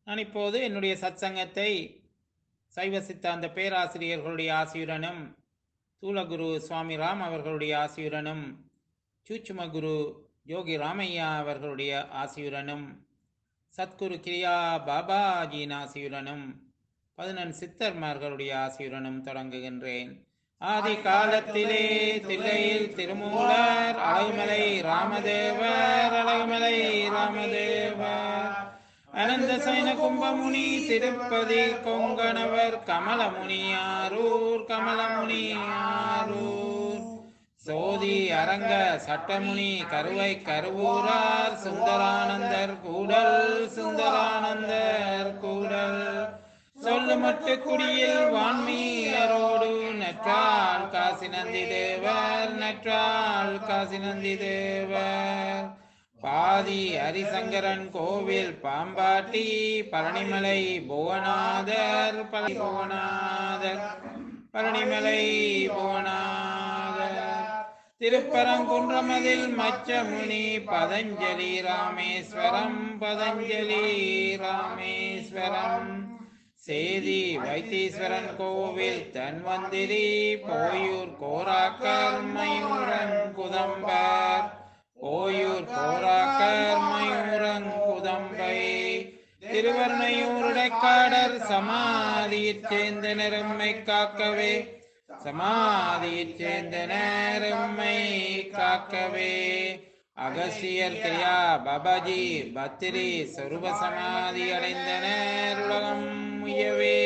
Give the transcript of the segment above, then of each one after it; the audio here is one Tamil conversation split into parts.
நான் இப்போது என்னுடைய சத்சங்கத்தை சைவ சித்தாந்த பேராசிரியர்களுடைய ஆசியுடனும் தூலகுரு சுவாமி ராம் அவர்களுடைய ஆசியுடனும் சூட்சும குரு யோகி ராமையா அவர்களுடைய ஆசியுடனும் சத்குரு கிரியா பாபாஜியின் ஆசியுடனும் பதினெண் சித்தர்மார்களுடைய ஆசியுடனும் தொடங்குகின்றேன் ஆதி காலத்திலே தில்லையில் திருமூலர் அழகுமலை ராமதேவர் அழகுமலை ராமதேவர் அனந்த சைன கும்பமுனி திருப்பதி கொங்கணவர் கமலமுனி ஆரூர் கமலமுனி ஆரூர் சோதி அரங்க சட்டமுனி கருவை கருவூரார் சுந்தரானந்தர் கூடல் சுந்தரானந்தர் கூடல் சொல்லுமட்டு குடியில் வான்மீயரோடு நற்றால் காசி நந்தி தேவர் நற்றால் காசி நந்தி தேவர் பாதி ஹரிசங்கரன் கோவில் பாம்பாட்டி பழனிமலை புவனாதர் பழனி புவனாதர் பழனிமலை புவனாதர் திருப்பரங்குன்றமதில் மச்சமுனி பதஞ்சலி ராமேஸ்வரம் பதஞ்சலி ராமேஸ்வரம் சேதி வைத்தீஸ்வரன் கோவில் தன்வந்திரி போயூர் கோராக்கர் மயூரன் குதம்பர் ஓயூர் கோராக்கர் மயூரன் குதம்பை திருவர்ணையூருடைக்காடர் சமாதியைச் சேர்ந்த நெரும்மை காக்கவே சமாதியைச் சேர்ந்த நேரம்மை காக்கவே அகசியர் கிரியா பாபாஜி பத்திரி சொருப சமாதி அடைந்தனர் உலகம் உயவே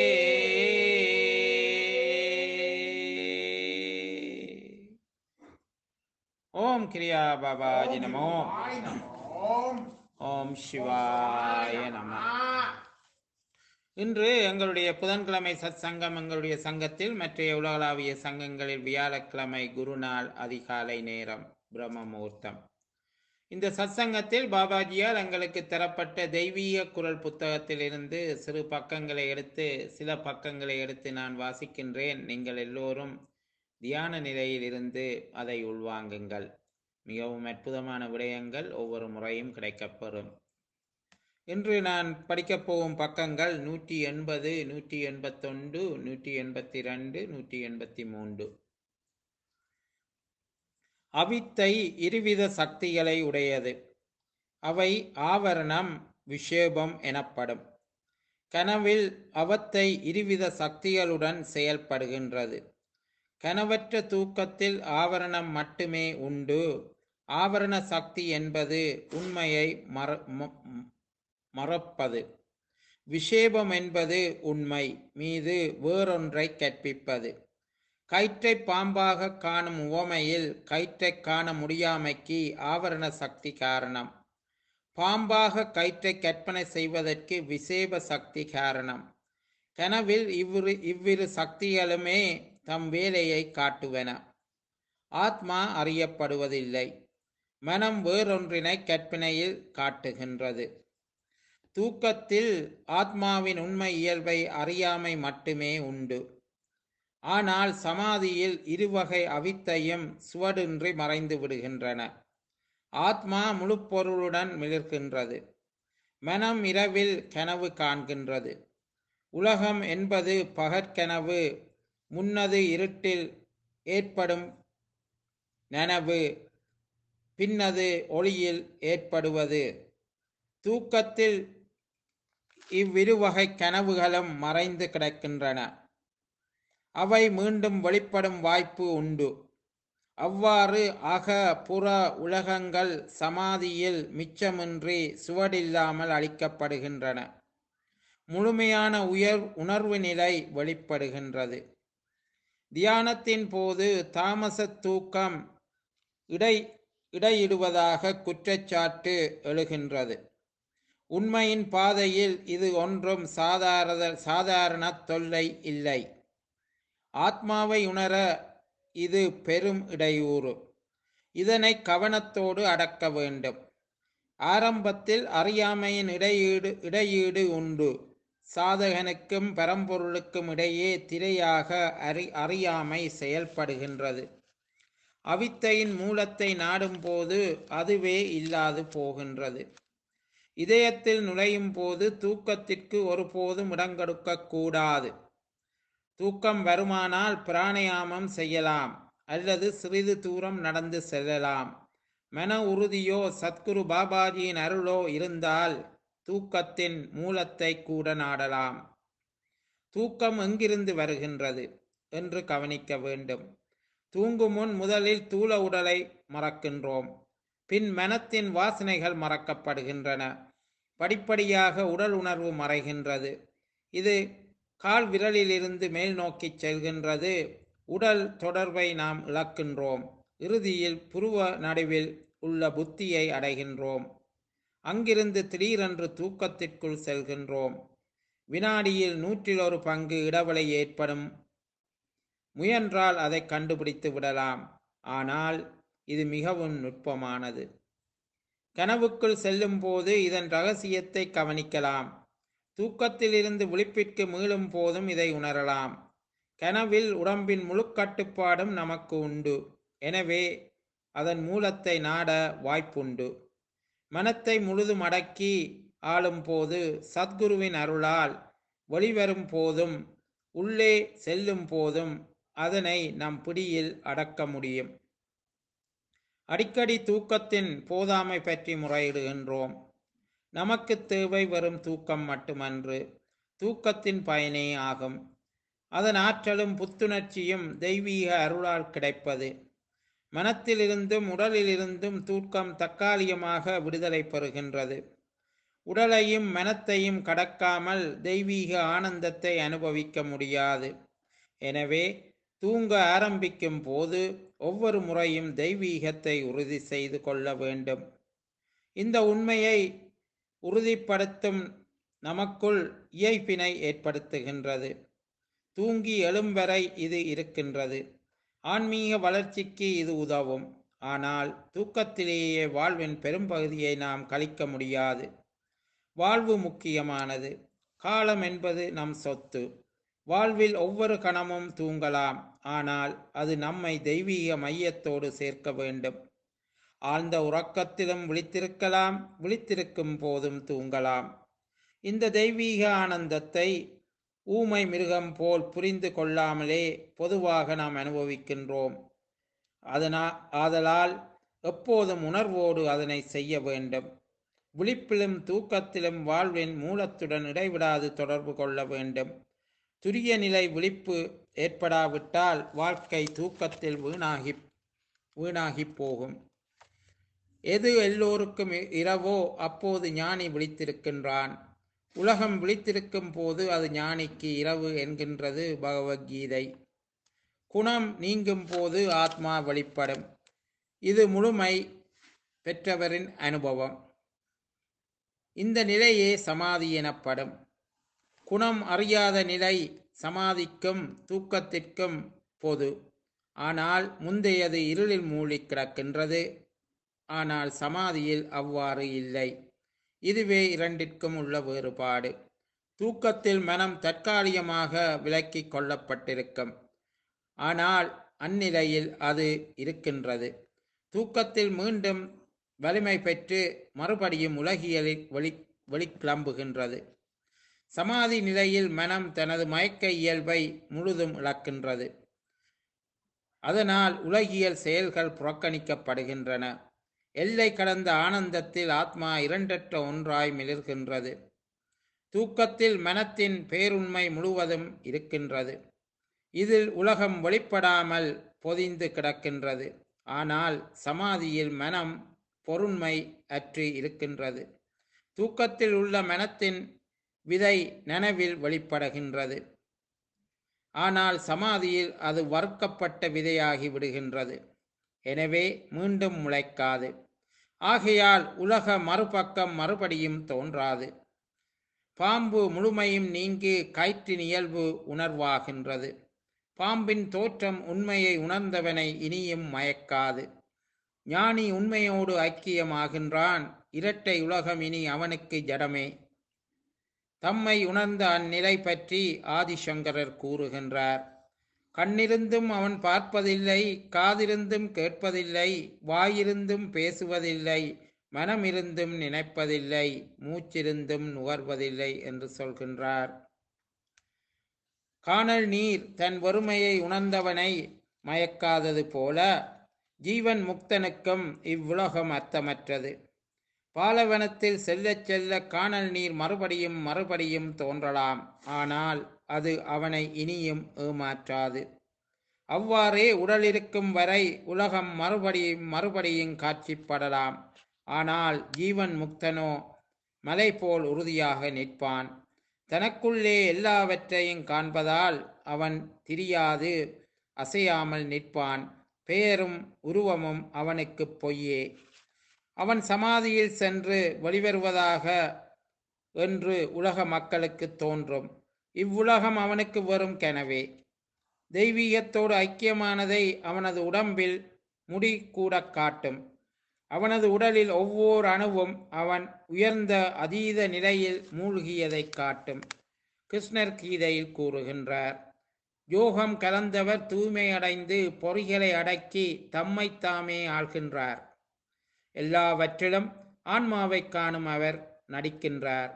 ஓம் கிரியா பாபாஜி நமோ ஓம் சிவாய நம இன்று எங்களுடைய புதன்கிழமை சத் சங்கம் எங்களுடைய சங்கத்தில் மற்றைய உலகளாவிய சங்கங்களில் வியாழக்கிழமை குருநாள் அதிகாலை நேரம் பிரம்மமுகூர்த்தம் இந்த சத்சங்கத்தில் பாபாஜியால் எங்களுக்கு தரப்பட்ட தெய்வீக குரல் புத்தகத்திலிருந்து சிறு பக்கங்களை எடுத்து சில பக்கங்களை எடுத்து நான் வாசிக்கின்றேன் நீங்கள் எல்லோரும் தியான நிலையில் இருந்து அதை உள்வாங்குங்கள் மிகவும் அற்புதமான விடயங்கள் ஒவ்வொரு முறையும் கிடைக்கப்பெறும் இன்று நான் படிக்கப் போகும் பக்கங்கள் நூற்றி எண்பது நூற்றி எண்பத்தொன்று நூற்றி எண்பத்தி ரெண்டு நூற்றி எண்பத்தி மூன்று அவித்தை இருவித சக்திகளை உடையது அவை ஆவரணம் விஷேபம் எனப்படும் கனவில் அவத்தை இருவித சக்திகளுடன் செயல்படுகின்றது கனவற்ற தூக்கத்தில் ஆவரணம் மட்டுமே உண்டு ஆவரண சக்தி என்பது உண்மையை மற மறப்பது விஷேபம் என்பது உண்மை மீது வேறொன்றை கற்பிப்பது கயிற்றை பாம்பாக காணும் உவமையில் கயிற்றை காண முடியாமைக்கு ஆவரண சக்தி காரணம் பாம்பாக கயிற்றை கற்பனை செய்வதற்கு விசேப சக்தி காரணம் கனவில் இவ்விரு இவ்விரு சக்திகளுமே தம் வேலையை காட்டுவன ஆத்மா அறியப்படுவதில்லை மனம் வேறொன்றினை கற்பனையில் காட்டுகின்றது தூக்கத்தில் ஆத்மாவின் உண்மை இயல்பை அறியாமை மட்டுமே உண்டு ஆனால் சமாதியில் இருவகை அவித்தையும் சுவடின்றி மறைந்து விடுகின்றன ஆத்மா முழு பொருளுடன் மிளிர்கின்றது மனம் இரவில் கனவு காண்கின்றது உலகம் என்பது பகற்கனவு முன்னது இருட்டில் ஏற்படும் நனவு பின்னது ஒளியில் ஏற்படுவது தூக்கத்தில் இவ்விருவகை கனவுகளும் மறைந்து கிடக்கின்றன அவை மீண்டும் வெளிப்படும் வாய்ப்பு உண்டு அவ்வாறு அக புற உலகங்கள் சமாதியில் மிச்சமின்றி சுவடில்லாமல் அளிக்கப்படுகின்றன முழுமையான உயர் உணர்வு நிலை வெளிப்படுகின்றது தியானத்தின் போது தாமச தூக்கம் இடை இடையிடுவதாக குற்றச்சாட்டு எழுகின்றது உண்மையின் பாதையில் இது ஒன்றும் சாதாரண சாதாரண தொல்லை இல்லை ஆத்மாவை உணர இது பெரும் இடையூறு இதனை கவனத்தோடு அடக்க வேண்டும் ஆரம்பத்தில் அறியாமையின் இடையீடு இடையீடு உண்டு சாதகனுக்கும் பரம்பொருளுக்கும் இடையே திரையாக அறி அறியாமை செயல்படுகின்றது அவித்தையின் மூலத்தை நாடும்போது அதுவே இல்லாது போகின்றது இதயத்தில் நுழையும் போது தூக்கத்திற்கு ஒருபோதும் இடங்கொடுக்க கூடாது தூக்கம் வருமானால் பிராணயாமம் செய்யலாம் அல்லது சிறிது தூரம் நடந்து செல்லலாம் மன உறுதியோ சத்குரு பாபாஜியின் அருளோ இருந்தால் தூக்கத்தின் மூலத்தை கூட நாடலாம் தூக்கம் எங்கிருந்து வருகின்றது என்று கவனிக்க வேண்டும் தூங்கும் முன் முதலில் தூள உடலை மறக்கின்றோம் பின் மனத்தின் வாசனைகள் மறக்கப்படுகின்றன படிப்படியாக உடல் உணர்வு மறைகின்றது இது கால் விரலிலிருந்து மேல் நோக்கி செல்கின்றது உடல் தொடர்பை நாம் இழக்கின்றோம் இறுதியில் புருவ நடுவில் உள்ள புத்தியை அடைகின்றோம் அங்கிருந்து திடீரென்று தூக்கத்திற்குள் செல்கின்றோம் வினாடியில் நூற்றில் ஒரு பங்கு இடைவெளி ஏற்படும் முயன்றால் அதை கண்டுபிடித்து விடலாம் ஆனால் இது மிகவும் நுட்பமானது கனவுக்குள் செல்லும் போது இதன் ரகசியத்தை கவனிக்கலாம் தூக்கத்திலிருந்து விழிப்பிற்கு மீளும் போதும் இதை உணரலாம் கனவில் உடம்பின் முழு கட்டுப்பாடும் நமக்கு உண்டு எனவே அதன் மூலத்தை நாட வாய்ப்புண்டு மனத்தை முழுதும் அடக்கி ஆளும் போது சத்குருவின் அருளால் வெளிவரும் போதும் உள்ளே செல்லும் போதும் அதனை நம் பிடியில் அடக்க முடியும் அடிக்கடி தூக்கத்தின் போதாமை பற்றி முறையிடுகின்றோம் நமக்கு தேவை வரும் தூக்கம் மட்டுமன்று தூக்கத்தின் பயனே ஆகும் அதன் ஆற்றலும் புத்துணர்ச்சியும் தெய்வீக அருளால் கிடைப்பது மனத்திலிருந்தும் உடலிலிருந்தும் தூக்கம் தற்காலிகமாக விடுதலை பெறுகின்றது உடலையும் மனத்தையும் கடக்காமல் தெய்வீக ஆனந்தத்தை அனுபவிக்க முடியாது எனவே தூங்க ஆரம்பிக்கும் போது ஒவ்வொரு முறையும் தெய்வீகத்தை உறுதி செய்து கொள்ள வேண்டும் இந்த உண்மையை உறுதிப்படுத்தும் நமக்குள் இயைப்பினை ஏற்படுத்துகின்றது தூங்கி எழும் வரை இது இருக்கின்றது ஆன்மீக வளர்ச்சிக்கு இது உதவும் ஆனால் தூக்கத்திலேயே வாழ்வின் பெரும்பகுதியை நாம் கழிக்க முடியாது வாழ்வு முக்கியமானது காலம் என்பது நம் சொத்து வாழ்வில் ஒவ்வொரு கணமும் தூங்கலாம் ஆனால் அது நம்மை தெய்வீக மையத்தோடு சேர்க்க வேண்டும் ஆழ்ந்த உறக்கத்திலும் விழித்திருக்கலாம் விழித்திருக்கும் போதும் தூங்கலாம் இந்த தெய்வீக ஆனந்தத்தை ஊமை மிருகம் போல் புரிந்து கொள்ளாமலே பொதுவாக நாம் அனுபவிக்கின்றோம் அதனா ஆதலால் எப்போதும் உணர்வோடு அதனை செய்ய வேண்டும் விழிப்பிலும் தூக்கத்திலும் வாழ்வின் மூலத்துடன் இடைவிடாது தொடர்பு கொள்ள வேண்டும் துரிய நிலை விழிப்பு ஏற்படாவிட்டால் வாழ்க்கை தூக்கத்தில் வீணாகி வீணாகி போகும் எது எல்லோருக்கும் இரவோ அப்போது ஞானி விழித்திருக்கின்றான் உலகம் விழித்திருக்கும் போது அது ஞானிக்கு இரவு என்கின்றது பகவத்கீதை குணம் நீங்கும் போது ஆத்மா வெளிப்படும் இது முழுமை பெற்றவரின் அனுபவம் இந்த நிலையே சமாதி எனப்படும் குணம் அறியாத நிலை சமாதிக்கும் தூக்கத்திற்கும் பொது ஆனால் முந்தையது இருளில் மூழ்கி கிடக்கின்றது ஆனால் சமாதியில் அவ்வாறு இல்லை இதுவே இரண்டிற்கும் உள்ள வேறுபாடு தூக்கத்தில் மனம் தற்காலிகமாக விலக்கிக் கொள்ளப்பட்டிருக்கும் ஆனால் அந்நிலையில் அது இருக்கின்றது தூக்கத்தில் மீண்டும் வலிமை பெற்று மறுபடியும் உலகியலில் வெளி வெளிக்கிளம்புகின்றது சமாதி நிலையில் மனம் தனது மயக்க இயல்பை முழுதும் இழக்கின்றது அதனால் உலகியல் செயல்கள் புறக்கணிக்கப்படுகின்றன எல்லை கடந்த ஆனந்தத்தில் ஆத்மா இரண்டற்ற ஒன்றாய் மிளிர்கின்றது தூக்கத்தில் மனத்தின் பேருண்மை முழுவதும் இருக்கின்றது இதில் உலகம் வெளிப்படாமல் பொதிந்து கிடக்கின்றது ஆனால் சமாதியில் மனம் பொருண்மை அற்று இருக்கின்றது தூக்கத்தில் உள்ள மனத்தின் விதை நனவில் வெளிப்படுகின்றது ஆனால் சமாதியில் அது வறுக்கப்பட்ட விதையாகி விடுகின்றது எனவே மீண்டும் முளைக்காது ஆகையால் உலக மறுபக்கம் மறுபடியும் தோன்றாது பாம்பு முழுமையும் நீங்கி கயிற்றின் இயல்பு உணர்வாகின்றது பாம்பின் தோற்றம் உண்மையை உணர்ந்தவனை இனியும் மயக்காது ஞானி உண்மையோடு ஐக்கியமாகின்றான் இரட்டை உலகம் இனி அவனுக்கு ஜடமே தம்மை உணர்ந்த அந்நிலை பற்றி ஆதிசங்கரர் கூறுகின்றார் கண்ணிருந்தும் அவன் பார்ப்பதில்லை காதிருந்தும் கேட்பதில்லை வாயிருந்தும் பேசுவதில்லை மனமிருந்தும் நினைப்பதில்லை மூச்சிருந்தும் நுகர்வதில்லை என்று சொல்கின்றார் காணல் நீர் தன் வறுமையை உணர்ந்தவனை மயக்காதது போல ஜீவன் முக்தனுக்கும் இவ்வுலகம் அர்த்தமற்றது பாலைவனத்தில் செல்லச் செல்ல காணல் நீர் மறுபடியும் மறுபடியும் தோன்றலாம் ஆனால் அது அவனை இனியும் ஏமாற்றாது அவ்வாறே உடல் இருக்கும் வரை உலகம் மறுபடியும் மறுபடியும் காட்சிப்படலாம் ஆனால் ஜீவன் முக்தனோ மலை போல் உறுதியாக நிற்பான் தனக்குள்ளே எல்லாவற்றையும் காண்பதால் அவன் திரியாது அசையாமல் நிற்பான் பெயரும் உருவமும் அவனுக்கு பொய்யே அவன் சமாதியில் சென்று வெளிவருவதாக என்று உலக மக்களுக்கு தோன்றும் இவ்வுலகம் அவனுக்கு வெறும் கனவே தெய்வீகத்தோடு ஐக்கியமானதை அவனது உடம்பில் முடி கூட காட்டும் அவனது உடலில் ஒவ்வொரு அணுவும் அவன் உயர்ந்த அதீத நிலையில் மூழ்கியதை காட்டும் கிருஷ்ணர் கீதையில் கூறுகின்றார் யோகம் கலந்தவர் தூய்மை அடைந்து பொறிகளை அடக்கி தம்மை தாமே ஆள்கின்றார் எல்லாவற்றிலும் ஆன்மாவை காணும் அவர் நடிக்கின்றார்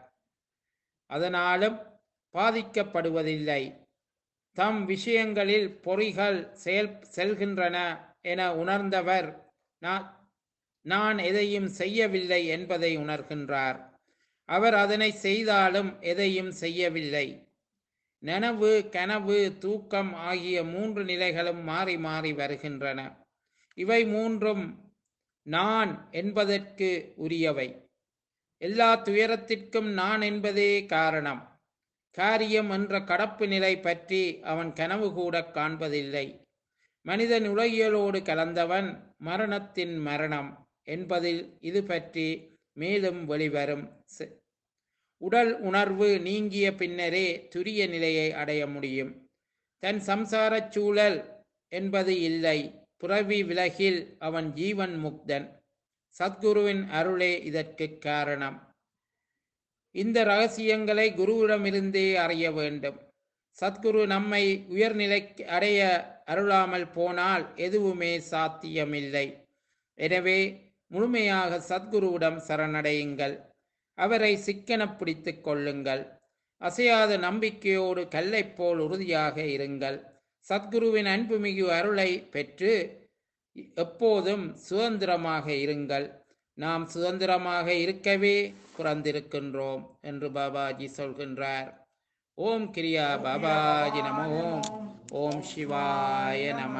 அதனாலும் பாதிக்கப்படுவதில்லை தம் விஷயங்களில் பொறிகள் செயல் செல்கின்றன என உணர்ந்தவர் நான் நான் எதையும் செய்யவில்லை என்பதை உணர்கின்றார் அவர் அதனை செய்தாலும் எதையும் செய்யவில்லை நனவு கனவு தூக்கம் ஆகிய மூன்று நிலைகளும் மாறி மாறி வருகின்றன இவை மூன்றும் நான் என்பதற்கு உரியவை எல்லா துயரத்திற்கும் நான் என்பதே காரணம் காரியம் என்ற கடப்பு நிலை பற்றி அவன் கனவு கூட காண்பதில்லை மனிதன் உலகியலோடு கலந்தவன் மரணத்தின் மரணம் என்பதில் இது பற்றி மேலும் வெளிவரும் செ- உடல் உணர்வு நீங்கிய பின்னரே துரிய நிலையை அடைய முடியும் தன் சம்சாரச் சூழல் என்பது இல்லை புறவி விலகில் அவன் ஜீவன் முக்தன் சத்குருவின் அருளே இதற்கு காரணம் இந்த ரகசியங்களை குருவிடமிருந்தே அறிய வேண்டும் சத்குரு நம்மை உயர்நிலை அடைய அருளாமல் போனால் எதுவுமே சாத்தியமில்லை எனவே முழுமையாக சத்குருவிடம் சரணடையுங்கள் அவரை சிக்கனப் பிடித்துக் கொள்ளுங்கள் அசையாத நம்பிக்கையோடு கல்லைப் போல் உறுதியாக இருங்கள் சத்குருவின் அன்புமிகு அருளை பெற்று எப்போதும் சுதந்திரமாக இருங்கள் நாம் சுதந்திரமாக இருக்கவே பிறந்திருக்கின்றோம் என்று பாபாஜி சொல்கின்றார் ஓம் கிரியா பாபாஜி நம ஓம் ஓம் சிவாய நம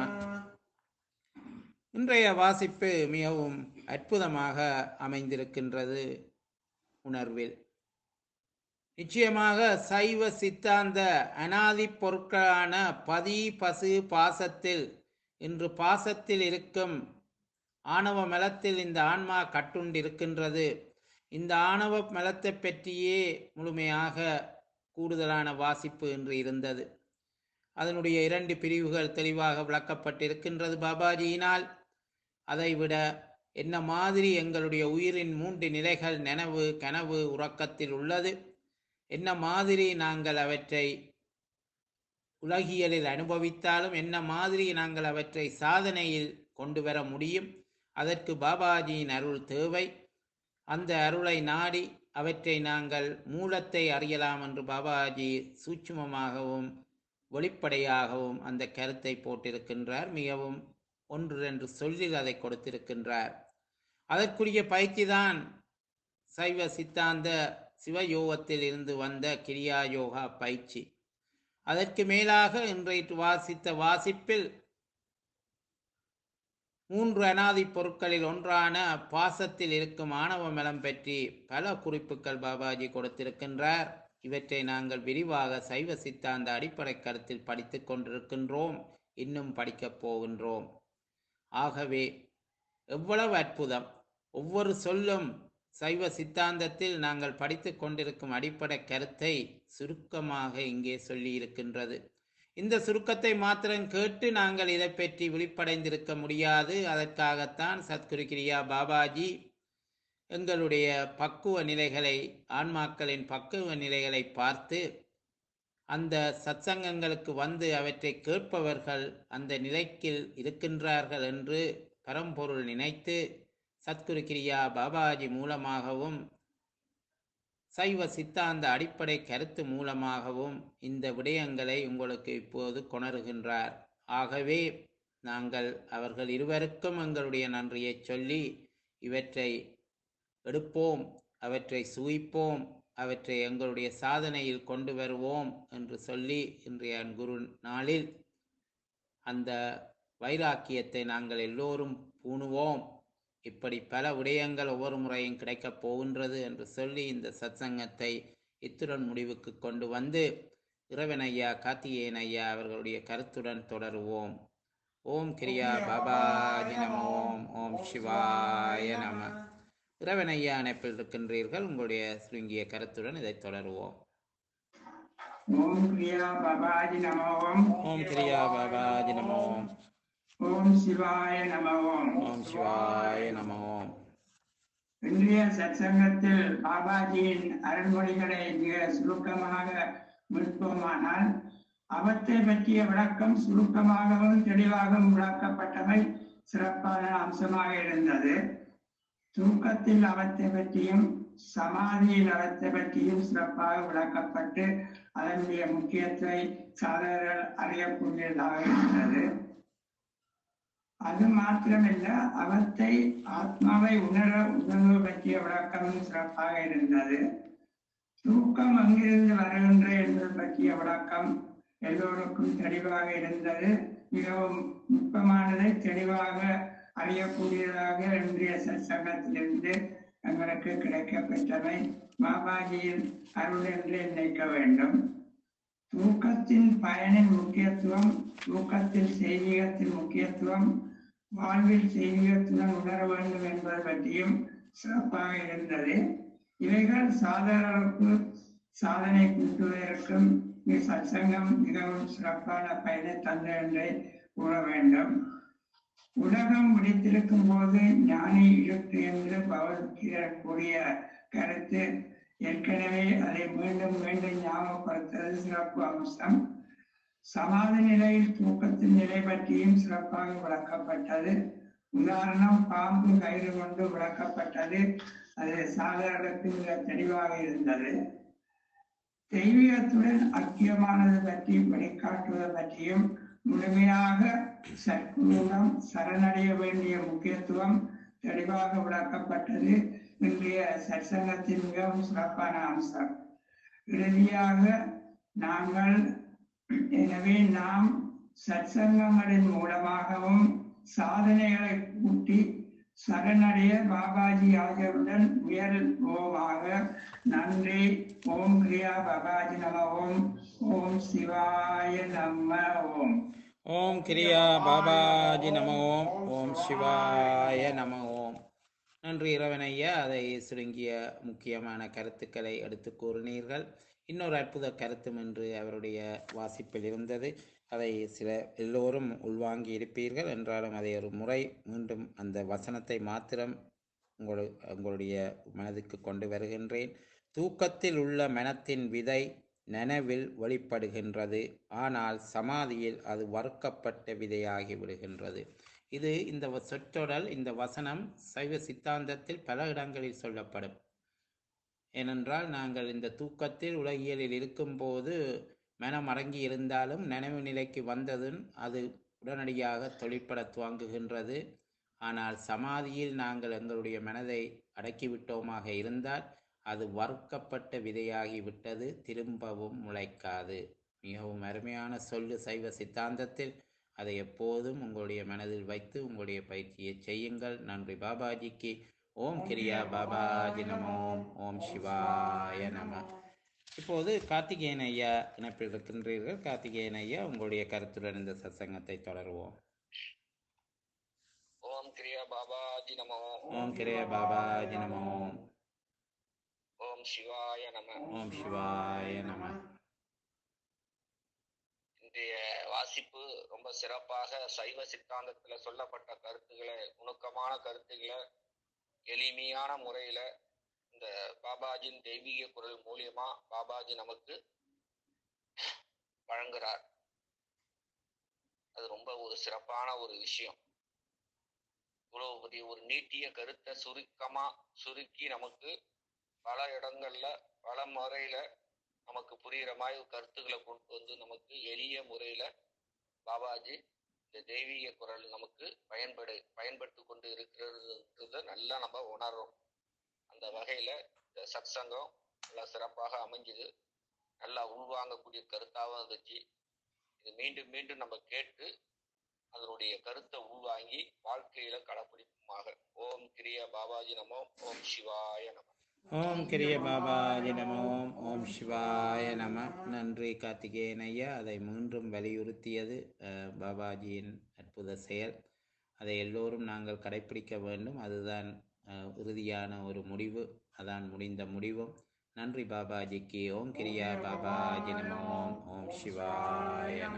இன்றைய வாசிப்பு மிகவும் அற்புதமாக அமைந்திருக்கின்றது உணர்வில் நிச்சயமாக சைவ சித்தாந்த அனாதி பொருட்களான பதி பசு பாசத்தில் இன்று பாசத்தில் இருக்கும் ஆணவ மலத்தில் இந்த ஆன்மா கட்டுண்டிருக்கின்றது இந்த ஆணவ மலத்தை பற்றியே முழுமையாக கூடுதலான வாசிப்பு என்று இருந்தது அதனுடைய இரண்டு பிரிவுகள் தெளிவாக விளக்கப்பட்டிருக்கின்றது பாபாஜியினால் அதைவிட என்ன மாதிரி எங்களுடைய உயிரின் மூன்று நிலைகள் நனவு கனவு உறக்கத்தில் உள்ளது என்ன மாதிரி நாங்கள் அவற்றை உலகியலில் அனுபவித்தாலும் என்ன மாதிரி நாங்கள் அவற்றை சாதனையில் கொண்டு வர முடியும் அதற்கு பாபாஜியின் அருள் தேவை அந்த அருளை நாடி அவற்றை நாங்கள் மூலத்தை அறியலாம் என்று பாபாஜி சூட்சுமமாகவும் வெளிப்படையாகவும் அந்த கருத்தை போட்டிருக்கின்றார் மிகவும் ஒன்று ரெண்டு சொல்லில் அதை கொடுத்திருக்கின்றார் அதற்குரிய பயிற்சிதான் சைவ சித்தாந்த சிவயோகத்தில் இருந்து வந்த கிரியா யோகா பயிற்சி அதற்கு மேலாக இன்றைக்கு வாசித்த வாசிப்பில் மூன்று அனாதி பொருட்களில் ஒன்றான பாசத்தில் இருக்கும் ஆணவ மலம் பற்றி பல குறிப்புகள் பாபாஜி கொடுத்திருக்கின்றார் இவற்றை நாங்கள் விரிவாக சைவ சித்தாந்த அடிப்படை கருத்தில் படித்துக் கொண்டிருக்கின்றோம் இன்னும் படிக்கப் போகின்றோம் ஆகவே எவ்வளவு அற்புதம் ஒவ்வொரு சொல்லும் சைவ சித்தாந்தத்தில் நாங்கள் படித்துக் கொண்டிருக்கும் அடிப்படை கருத்தை சுருக்கமாக இங்கே சொல்லி இருக்கின்றது இந்த சுருக்கத்தை மாத்திரம் கேட்டு நாங்கள் இதை பற்றி விழிப்படைந்திருக்க முடியாது அதற்காகத்தான் சத்குரு கிரியா பாபாஜி எங்களுடைய பக்குவ நிலைகளை ஆன்மாக்களின் பக்குவ நிலைகளை பார்த்து அந்த சத்சங்கங்களுக்கு வந்து அவற்றை கேட்பவர்கள் அந்த நிலைக்கில் இருக்கின்றார்கள் என்று பரம்பொருள் நினைத்து சத்குரு கிரியா பாபாஜி மூலமாகவும் சைவ சித்தாந்த அடிப்படை கருத்து மூலமாகவும் இந்த விடயங்களை உங்களுக்கு இப்போது கொணருகின்றார் ஆகவே நாங்கள் அவர்கள் இருவருக்கும் எங்களுடைய நன்றியை சொல்லி இவற்றை எடுப்போம் அவற்றை சுயிப்போம் அவற்றை எங்களுடைய சாதனையில் கொண்டு வருவோம் என்று சொல்லி இன்றைய குரு நாளில் அந்த வைராக்கியத்தை நாங்கள் எல்லோரும் பூணுவோம் இப்படி பல விடயங்கள் ஒவ்வொரு முறையும் கிடைக்கப் போகின்றது என்று சொல்லி இந்த சத்சங்கத்தை இத்துடன் முடிவுக்கு கொண்டு வந்து இறைவன் ஐயா கார்த்திகேயன் ஐயா அவர்களுடைய கருத்துடன் தொடருவோம் ஓம் கிரியா பாபாஜி நம ஓம் ஓம் சிவாய நம இறைவன் ஐயா அணைப்பில் இருக்கின்றீர்கள் உங்களுடைய சுருங்கிய கருத்துடன் இதை தொடருவோம் ஓம் கிரியா பாபாஜி நம ஓம் ஓம் கிரியா பாபாஜி நம ஓம் ஓம் சிவாய நம ஓம் ஓம் சிவாய நம ஓம் இன்றைய சத்சங்கத்தில் பாபாஜியின் அருள்மொழிகளை மிக சுருக்கமாக விற்போமானால் அவத்தை பற்றிய விளக்கம் சுருக்கமாகவும் தெளிவாகவும் விளக்கப்பட்டவை சிறப்பான அம்சமாக இருந்தது தூக்கத்தில் அவத்தை பற்றியும் சமாதியில் அவத்தை பற்றியும் சிறப்பாக விளக்கப்பட்டு அதனுடைய முக்கியத்துவத்தை சாதகர்கள் அறியக்கூடியதாக இருந்தது அது மாத்திரமல்ல அவத்தை ஆத்மாவை உணர உணர்வு பற்றிய விளக்கமும் சிறப்பாக இருந்தது தூக்கம் அங்கிருந்து வருகின்ற என்பது பற்றிய விளக்கம் எல்லோருக்கும் தெளிவாக இருந்தது மிகவும் நுட்பமானதை தெளிவாக அறியக்கூடியதாக இன்றைய சங்கத்திலிருந்து எங்களுக்கு கிடைக்கப்பெற்றவை பாபாஜியின் அருள் என்று நினைக்க வேண்டும் தூக்கத்தின் பயனின் முக்கியத்துவம் தூக்கத்தில் செய்தியத்தின் முக்கியத்துவம் வாழ்வில் செய்தியத்துடன் உணர வேண்டும் என்பது பற்றியும் சிறப்பாக இருந்தது இவைகள் சாதகர்களுக்கு சாதனை கூட்டுவதற்கும் சத்சங்கம் மிகவும் சிறப்பான பயனை தந்த என்றே கூற வேண்டும் உலகம் முடித்திருக்கும் போது ஞானி இருக்கு என்று பகவத்கீதர் கூறிய கருத்து ஏற்கனவே அதை மீண்டும் மீண்டும் ஞாபகப்படுத்துவது சிறப்பு அம்சம் சமாதி நிலையில் தூக்கத்தின் நிலை பற்றியும் சிறப்பாக விளக்கப்பட்டது உதாரணம் பாம்பு கயிறு கொண்டு விளக்கப்பட்டது அது சாதகர்களுக்கு மிக தெளிவாக இருந்தது தெய்வீகத்துடன் ஐக்கியமானது பற்றி வெளிக்காட்டுவது பற்றியும் முழுமையாக சற்குருடம் சரணடைய வேண்டிய முக்கியத்துவம் தெளிவாக விளக்கப்பட்டது இன்றைய சற்சங்கத்தின் மிகவும் சிறப்பான அம்சம் இறுதியாக நாங்கள் எனவே நாம் சற்சங்கங்களின் மூலமாகவும் சாதனைகளை கூட்டி சரணடைய பாபாஜி ஆகியோருடன் முயல்வோமாக நன்றி ஓம் கிரியா பாபாஜி நம ஓம் ஓம் சிவாய நம ஓம் ஓம் கிரியா பாபாஜி நம ஓம் ஓம் சிவாய நம ஓம் நன்றி இறைவனையா அதை சுருங்கிய முக்கியமான கருத்துக்களை எடுத்து கூறினீர்கள் இன்னொரு அற்புத கருத்தும் என்று அவருடைய வாசிப்பில் இருந்தது அதை சில எல்லோரும் உள்வாங்கி இருப்பீர்கள் என்றாலும் அதை ஒரு முறை மீண்டும் அந்த வசனத்தை மாத்திரம் உங்களு உங்களுடைய மனதுக்கு கொண்டு வருகின்றேன் தூக்கத்தில் உள்ள மனத்தின் விதை நனவில் வெளிப்படுகின்றது ஆனால் சமாதியில் அது வறுக்கப்பட்ட விதையாகி விடுகின்றது இது இந்த வ- சொற்றொடர் இந்த வசனம் சைவ சித்தாந்தத்தில் பல இடங்களில் சொல்லப்படும் ஏனென்றால் நாங்கள் இந்த தூக்கத்தில் உலகியலில் இருக்கும்போது மனம் அடங்கி இருந்தாலும் நினைவு நிலைக்கு வந்ததும் அது உடனடியாக தொழிற்பட துவங்குகின்றது ஆனால் சமாதியில் நாங்கள் எங்களுடைய மனதை அடக்கிவிட்டோமாக இருந்தால் அது வறுக்கப்பட்ட விதையாகி விட்டது திரும்பவும் முளைக்காது மிகவும் அருமையான சொல்லு சைவ சித்தாந்தத்தில் அதை எப்போதும் உங்களுடைய மனதில் வைத்து உங்களுடைய பயிற்சியை செய்யுங்கள் நன்றி பாபாஜிக்கு ஓம் கிரியா பாபாஜி நம ஓம் ஓம் சிவாய நம இப்போது கார்த்திகேயன் ஐயா இணைப்பில் இருக்கின்றீர்கள் கார்த்திகேயன் ஐயா உங்களுடைய கருத்துடன் இந்த சத்சங்கத்தை தொடருவோம் ஓம் கிரியா பாபாஜி நமோ ஓம் கிரியா பாபாஜி நம ஓம் ஓம் சிவாய நம ஓம் சிவாய நம இன்றைய வாசிப்பு ரொம்ப சிறப்பாக சைவ சித்தாந்தத்துல சொல்லப்பட்ட கருத்துக்களை நுணுக்கமான கருத்துக்களை எளிமையான முறையில இந்த பாபாஜியின் தெய்வீக குரல் மூலியமா பாபாஜி நமக்கு வழங்குறார் அது ரொம்ப ஒரு சிறப்பான ஒரு விஷயம் இவ்வளவு பெரிய ஒரு நீட்டிய கருத்தை சுருக்கமா சுருக்கி நமக்கு பல இடங்கள்ல பல முறையில நமக்கு புரியுற மாதிரி கருத்துக்களை கொண்டு வந்து நமக்கு எளிய முறையில பாபாஜி இந்த தெய்வீக குரல் நமக்கு பயன்படு பயன்பட்டு கொண்டு இருக்கிறதுன்றத நல்லா நம்ம உணர்றோம் அந்த வகையில இந்த சத்சங்கம் நல்லா சிறப்பாக அமைஞ்சுது நல்லா உள்வாங்கக்கூடிய கருத்தாகவும் இருந்துச்சு இது மீண்டும் மீண்டும் நம்ம கேட்டு அதனுடைய கருத்தை உள்வாங்கி வாழ்க்கையில கடைப்பிடிப்புமாக ஓம் கிரியா பாபாஜி நமோ ஓம் சிவாய நம ஓம் கிரிய பாபாஜி நம ஓம் ஓம் சிவாய நம நன்றி கார்த்திகேயன் ஐயா அதை மீண்டும் வலியுறுத்தியது அஹ், பாபாஜியின் அற்புத செயல் அதை எல்லோரும் நாங்கள் கடைப்பிடிக்க வேண்டும் அதுதான் அஹ், இறுதியான ஒரு முடிவு அதான் முடிந்த முடிவும் நன்றி பாபாஜிக்கு ஓம் கிரியா பாபாஜி நம ஓம் ஓம் சிவாய நம